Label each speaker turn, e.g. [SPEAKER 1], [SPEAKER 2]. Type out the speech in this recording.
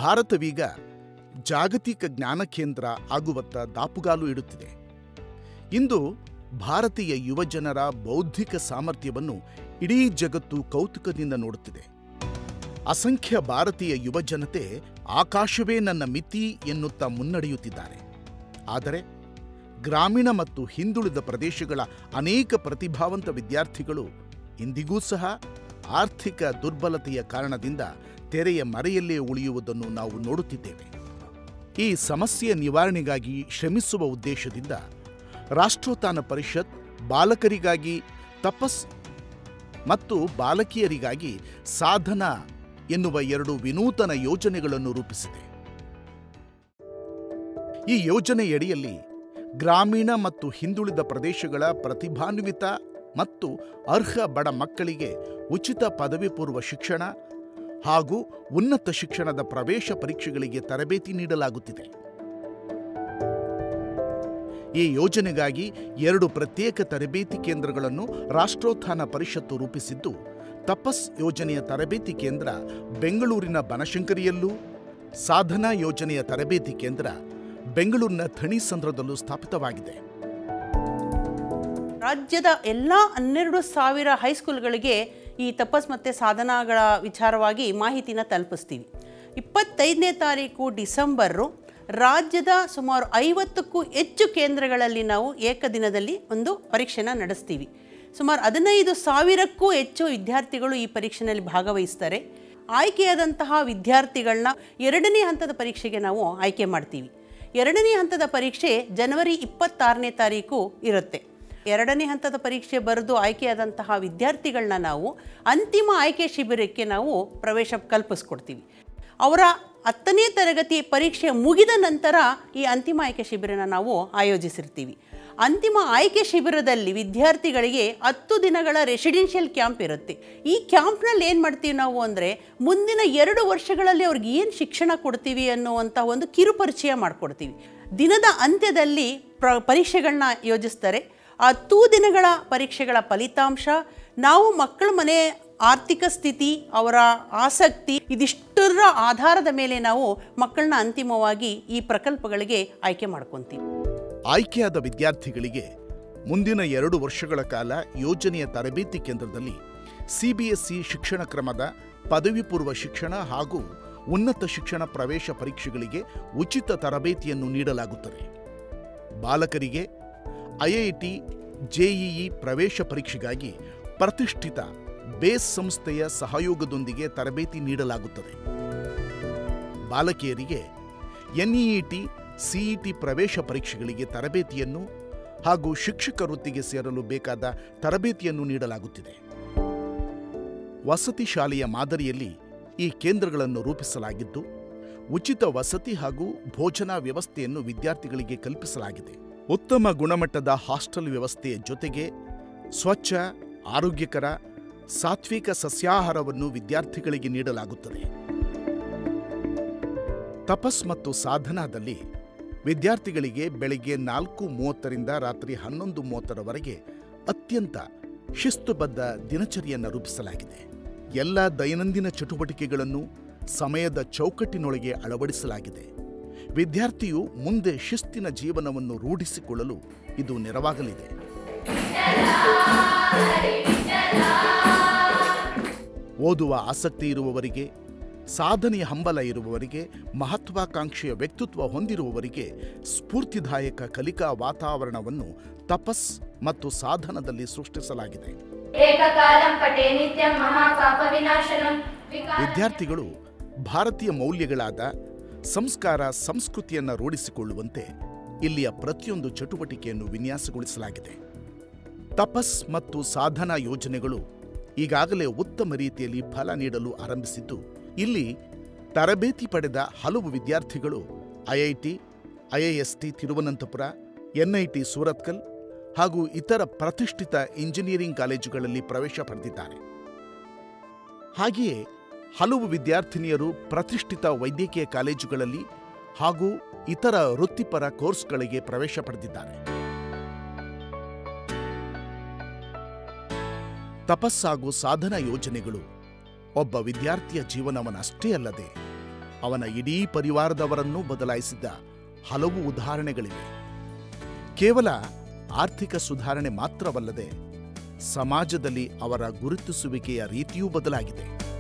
[SPEAKER 1] ಭಾರತವೀಗ ಜಾಗತಿಕ ಜ್ಞಾನ ಕೇಂದ್ರ ಆಗುವತ್ತ ದಾಪುಗಾಲು ಇಡುತ್ತಿದೆ ಇಂದು ಭಾರತೀಯ ಯುವಜನರ ಬೌದ್ಧಿಕ ಸಾಮರ್ಥ್ಯವನ್ನು ಇಡೀ ಜಗತ್ತು ಕೌತುಕದಿಂದ ನೋಡುತ್ತಿದೆ ಅಸಂಖ್ಯ ಭಾರತೀಯ ಯುವಜನತೆ ಆಕಾಶವೇ ನನ್ನ ಮಿತಿ ಎನ್ನುತ್ತಾ ಮುನ್ನಡೆಯುತ್ತಿದ್ದಾರೆ ಆದರೆ ಗ್ರಾಮೀಣ ಮತ್ತು ಹಿಂದುಳಿದ ಪ್ರದೇಶಗಳ ಅನೇಕ ಪ್ರತಿಭಾವಂತ ವಿದ್ಯಾರ್ಥಿಗಳು ಇಂದಿಗೂ ಸಹ ಆರ್ಥಿಕ ದುರ್ಬಲತೆಯ ಕಾರಣದಿಂದ ತೆರೆಯ ಮರೆಯಲ್ಲೇ ಉಳಿಯುವುದನ್ನು ನಾವು ನೋಡುತ್ತಿದ್ದೇವೆ ಈ ಸಮಸ್ಯೆಯ ನಿವಾರಣೆಗಾಗಿ ಶ್ರಮಿಸುವ ಉದ್ದೇಶದಿಂದ ರಾಷ್ಟ್ರೋತ್ಥಾನ ಪರಿಷತ್ ಬಾಲಕರಿಗಾಗಿ ತಪಸ್ ಮತ್ತು ಬಾಲಕಿಯರಿಗಾಗಿ ಸಾಧನ ಎನ್ನುವ ಎರಡು ವಿನೂತನ ಯೋಜನೆಗಳನ್ನು ರೂಪಿಸಿದೆ ಈ ಯೋಜನೆಯಡಿಯಲ್ಲಿ ಗ್ರಾಮೀಣ ಮತ್ತು ಹಿಂದುಳಿದ ಪ್ರದೇಶಗಳ ಪ್ರತಿಭಾನ್ವಿತ ಮತ್ತು ಅರ್ಹ ಬಡ ಮಕ್ಕಳಿಗೆ ಉಚಿತ ಪದವಿ ಪೂರ್ವ ಶಿಕ್ಷಣ ಹಾಗೂ ಉನ್ನತ ಶಿಕ್ಷಣದ ಪ್ರವೇಶ ಪರೀಕ್ಷೆಗಳಿಗೆ ತರಬೇತಿ ನೀಡಲಾಗುತ್ತಿದೆ ಈ ಯೋಜನೆಗಾಗಿ ಎರಡು ಪ್ರತ್ಯೇಕ ತರಬೇತಿ ಕೇಂದ್ರಗಳನ್ನು ರಾಷ್ಟ್ರೋತ್ಥಾನ ಪರಿಷತ್ತು ರೂಪಿಸಿದ್ದು ತಪಸ್ ಯೋಜನೆಯ ತರಬೇತಿ ಕೇಂದ್ರ ಬೆಂಗಳೂರಿನ ಬನಶಂಕರಿಯಲ್ಲೂ ಸಾಧನಾ ಯೋಜನೆಯ ತರಬೇತಿ ಕೇಂದ್ರ ಬೆಂಗಳೂರಿನ ಥಣಿಸಂದ್ರದಲ್ಲೂ ಸ್ಥಾಪಿತವಾಗಿದೆ
[SPEAKER 2] ರಾಜ್ಯದ ಎಲ್ಲ ಹನ್ನೆರಡು ಸಾವಿರ ಹೈಸ್ಕೂಲ್ಗಳಿಗೆ ಈ ತಪಸ್ ಮತ್ತು ಸಾಧನಗಳ ವಿಚಾರವಾಗಿ ಮಾಹಿತಿನ ತಲುಪಿಸ್ತೀವಿ ಇಪ್ಪತ್ತೈದನೇ ತಾರೀಕು ಡಿಸೆಂಬರು ರಾಜ್ಯದ ಸುಮಾರು ಐವತ್ತಕ್ಕೂ ಹೆಚ್ಚು ಕೇಂದ್ರಗಳಲ್ಲಿ ನಾವು ಏಕದಿನದಲ್ಲಿ ಒಂದು ಪರೀಕ್ಷೆನ ನಡೆಸ್ತೀವಿ ಸುಮಾರು ಹದಿನೈದು ಸಾವಿರಕ್ಕೂ ಹೆಚ್ಚು ವಿದ್ಯಾರ್ಥಿಗಳು ಈ ಪರೀಕ್ಷೆಯಲ್ಲಿ ಭಾಗವಹಿಸ್ತಾರೆ ಆಯ್ಕೆಯಾದಂತಹ ವಿದ್ಯಾರ್ಥಿಗಳನ್ನ ಎರಡನೇ ಹಂತದ ಪರೀಕ್ಷೆಗೆ ನಾವು ಆಯ್ಕೆ ಮಾಡ್ತೀವಿ ಎರಡನೇ ಹಂತದ ಪರೀಕ್ಷೆ ಜನವರಿ ಇಪ್ಪತ್ತಾರನೇ ತಾರೀಕು ಇರುತ್ತೆ ಎರಡನೇ ಹಂತದ ಪರೀಕ್ಷೆ ಬರೆದು ಆಯ್ಕೆಯಾದಂತಹ ವಿದ್ಯಾರ್ಥಿಗಳನ್ನ ನಾವು ಅಂತಿಮ ಆಯ್ಕೆ ಶಿಬಿರಕ್ಕೆ ನಾವು ಪ್ರವೇಶ ಕಲ್ಪಿಸ್ಕೊಡ್ತೀವಿ ಅವರ ಹತ್ತನೇ ತರಗತಿ ಪರೀಕ್ಷೆ ಮುಗಿದ ನಂತರ ಈ ಅಂತಿಮ ಆಯ್ಕೆ ಶಿಬಿರನ ನಾವು ಆಯೋಜಿಸಿರ್ತೀವಿ ಅಂತಿಮ ಆಯ್ಕೆ ಶಿಬಿರದಲ್ಲಿ ವಿದ್ಯಾರ್ಥಿಗಳಿಗೆ ಹತ್ತು ದಿನಗಳ ರೆಸಿಡೆನ್ಷಿಯಲ್ ಕ್ಯಾಂಪ್ ಇರುತ್ತೆ ಈ ಕ್ಯಾಂಪ್ನಲ್ಲಿ ಏನು ಮಾಡ್ತೀವಿ ನಾವು ಅಂದರೆ ಮುಂದಿನ ಎರಡು ವರ್ಷಗಳಲ್ಲಿ ಅವ್ರಿಗೆ ಏನು ಶಿಕ್ಷಣ ಕೊಡ್ತೀವಿ ಅನ್ನುವಂಥ ಒಂದು ಕಿರುಪರಿಚಯ ಮಾಡಿಕೊಡ್ತೀವಿ ದಿನದ ಅಂತ್ಯದಲ್ಲಿ ಪ್ರ ಪರೀಕ್ಷೆಗಳನ್ನ ಯೋಜಿಸ್ತಾರೆ ಆ ಹತ್ತು ದಿನಗಳ ಪರೀಕ್ಷೆಗಳ ಫಲಿತಾಂಶ ನಾವು ಮಕ್ಕಳ ಮನೆ ಆರ್ಥಿಕ ಸ್ಥಿತಿ ಅವರ ಆಸಕ್ತಿ ಇದಿಷ್ಟರ ಆಧಾರದ ಮೇಲೆ ನಾವು ಮಕ್ಕಳನ್ನ ಅಂತಿಮವಾಗಿ ಈ ಪ್ರಕಲ್ಪಗಳಿಗೆ ಆಯ್ಕೆ ಮಾಡ್ಕೊತೀವಿ
[SPEAKER 1] ಆಯ್ಕೆಯಾದ ವಿದ್ಯಾರ್ಥಿಗಳಿಗೆ ಮುಂದಿನ ಎರಡು ವರ್ಷಗಳ ಕಾಲ ಯೋಜನೆಯ ತರಬೇತಿ ಕೇಂದ್ರದಲ್ಲಿ ಸಿಬಿಎಸ್ಇ ಶಿಕ್ಷಣ ಕ್ರಮದ ಪದವಿ ಪೂರ್ವ ಶಿಕ್ಷಣ ಹಾಗೂ ಉನ್ನತ ಶಿಕ್ಷಣ ಪ್ರವೇಶ ಪರೀಕ್ಷೆಗಳಿಗೆ ಉಚಿತ ತರಬೇತಿಯನ್ನು ನೀಡಲಾಗುತ್ತದೆ ಬಾಲಕರಿಗೆ ಐಐಟಿ ಜೆಇಇ ಪ್ರವೇಶ ಪರೀಕ್ಷೆಗಾಗಿ ಪ್ರತಿಷ್ಠಿತ ಬೇಸ್ ಸಂಸ್ಥೆಯ ಸಹಯೋಗದೊಂದಿಗೆ ತರಬೇತಿ ನೀಡಲಾಗುತ್ತದೆ ಬಾಲಕಿಯರಿಗೆ ಎನ್ಇಇಟಿ ಸಿಇಟಿ ಪ್ರವೇಶ ಪರೀಕ್ಷೆಗಳಿಗೆ ತರಬೇತಿಯನ್ನು ಹಾಗೂ ಶಿಕ್ಷಕ ವೃತ್ತಿಗೆ ಸೇರಲು ಬೇಕಾದ ತರಬೇತಿಯನ್ನು ನೀಡಲಾಗುತ್ತಿದೆ ವಸತಿ ಶಾಲೆಯ ಮಾದರಿಯಲ್ಲಿ ಈ ಕೇಂದ್ರಗಳನ್ನು ರೂಪಿಸಲಾಗಿದ್ದು ಉಚಿತ ವಸತಿ ಹಾಗೂ ಭೋಜನಾ ವ್ಯವಸ್ಥೆಯನ್ನು ವಿದ್ಯಾರ್ಥಿಗಳಿಗೆ ಕಲ್ಪಿಸಲಾಗಿದೆ ಉತ್ತಮ ಗುಣಮಟ್ಟದ ಹಾಸ್ಟೆಲ್ ವ್ಯವಸ್ಥೆಯ ಜೊತೆಗೆ ಸ್ವಚ್ಛ ಆರೋಗ್ಯಕರ ಸಾತ್ವಿಕ ಸಸ್ಯಾಹಾರವನ್ನು ವಿದ್ಯಾರ್ಥಿಗಳಿಗೆ ನೀಡಲಾಗುತ್ತದೆ ತಪಸ್ ಮತ್ತು ಸಾಧನಾದಲ್ಲಿ ವಿದ್ಯಾರ್ಥಿಗಳಿಗೆ ಬೆಳಿಗ್ಗೆ ನಾಲ್ಕು ಮೂವತ್ತರಿಂದ ರಾತ್ರಿ ಹನ್ನೊಂದು ಮೂವತ್ತರವರೆಗೆ ಅತ್ಯಂತ ಶಿಸ್ತುಬದ್ಧ ದಿನಚರಿಯನ್ನು ರೂಪಿಸಲಾಗಿದೆ ಎಲ್ಲ ದೈನಂದಿನ ಚಟುವಟಿಕೆಗಳನ್ನು ಸಮಯದ ಚೌಕಟ್ಟಿನೊಳಗೆ ಅಳವಡಿಸಲಾಗಿದೆ ವಿದ್ಯಾರ್ಥಿಯು ಮುಂದೆ ಶಿಸ್ತಿನ ಜೀವನವನ್ನು ರೂಢಿಸಿಕೊಳ್ಳಲು ಇದು ನೆರವಾಗಲಿದೆ ಓದುವ ಆಸಕ್ತಿ ಇರುವವರಿಗೆ ಸಾಧನೆಯ ಹಂಬಲ ಇರುವವರಿಗೆ ಮಹತ್ವಾಕಾಂಕ್ಷೆಯ ವ್ಯಕ್ತಿತ್ವ ಹೊಂದಿರುವವರಿಗೆ ಸ್ಫೂರ್ತಿದಾಯಕ ಕಲಿಕಾ ವಾತಾವರಣವನ್ನು ತಪಸ್ ಮತ್ತು ಸಾಧನದಲ್ಲಿ ಸೃಷ್ಟಿಸಲಾಗಿದೆ
[SPEAKER 3] ಏಕಕಾಲಂ ಪಟೇ ನಿತ್ಯಂ ಮಹಾಪಾಪವಿನಾಶನಂ ವಿಕಾ
[SPEAKER 1] ವಿದ್ಯಾರ್ಥಿಗಳು ಭಾರತೀಯ ಮೌಲ್ಯಗಳಾದ ಸಂಸ್ಕಾರ ಸಂಸ್ಕೃತಿಯನ್ನು ರೂಢಿಸಿಕೊಳ್ಳುವಂತೆ ಇಲ್ಲಿಯ ಪ್ರತಿಯೊಂದು ಚಟುವಟಿಕೆಯನ್ನು ವಿನ್ಯಾಸಗೊಳಿಸಲಾಗಿದೆ ತಪಸ್ ಮತ್ತು ಸಾಧನಾ ಯೋಜನೆಗಳು ಈಗಾಗಲೇ ಉತ್ತಮ ರೀತಿಯಲ್ಲಿ ಫಲ ನೀಡಲು ಆರಂಭಿಸಿದ್ದು ಇಲ್ಲಿ ತರಬೇತಿ ಪಡೆದ ಹಲವು ವಿದ್ಯಾರ್ಥಿಗಳು IIT IIST Thiruvananthapura NIT Surathkal ಹಾಗೂ ಇತರ ಪ್ರತಿಷ್ಠಿತ ಇಂಜಿನಿಯರಿಂಗ್ ಕಾಲೇಜುಗಳಲ್ಲಿ ಪ್ರವೇಶ ಪಡೆದಿದ್ದಾರೆ ಹಾಗೆಯೇ ಹಲವು ವಿದ್ಯಾರ್ಥಿನಿಯರು ಪ್ರತಿಷ್ಠಿತ ವೈದ್ಯಕೀಯ ಕಾಲೇಜುಗಳಲ್ಲಿ ಹಾಗೂ ಇತರ ವೃತ್ತಿಪರ ಕೋರ್ಸ್ಗಳಿಗೆ ಪ್ರವೇಶ ಪಡೆದಿದ್ದಾರೆ ತಪಸ್ಸಾಗೂ ಸಾಧನಾ ಯೋಜನೆಗಳು ಒಬ್ಬ ವಿದ್ಯಾರ್ಥಿಯ ಜೀವನವನ್ನಷ್ಟೇ ಅಲ್ಲದೆ ಅವನ ಇಡೀ ಪರಿವಾರದವರನ್ನೂ ಬದಲಾಯಿಸಿದ ಹಲವು ಉದಾಹರಣೆಗಳಿವೆ ಕೇವಲ ಆರ್ಥಿಕ ಸುಧಾರಣೆ ಮಾತ್ರವಲ್ಲದೆ ಸಮಾಜದಲ್ಲಿ ಅವರ ಗುರುತಿಸುವಿಕೆಯ ರೀತಿಯೂ ಬದಲಾಗಿದೆ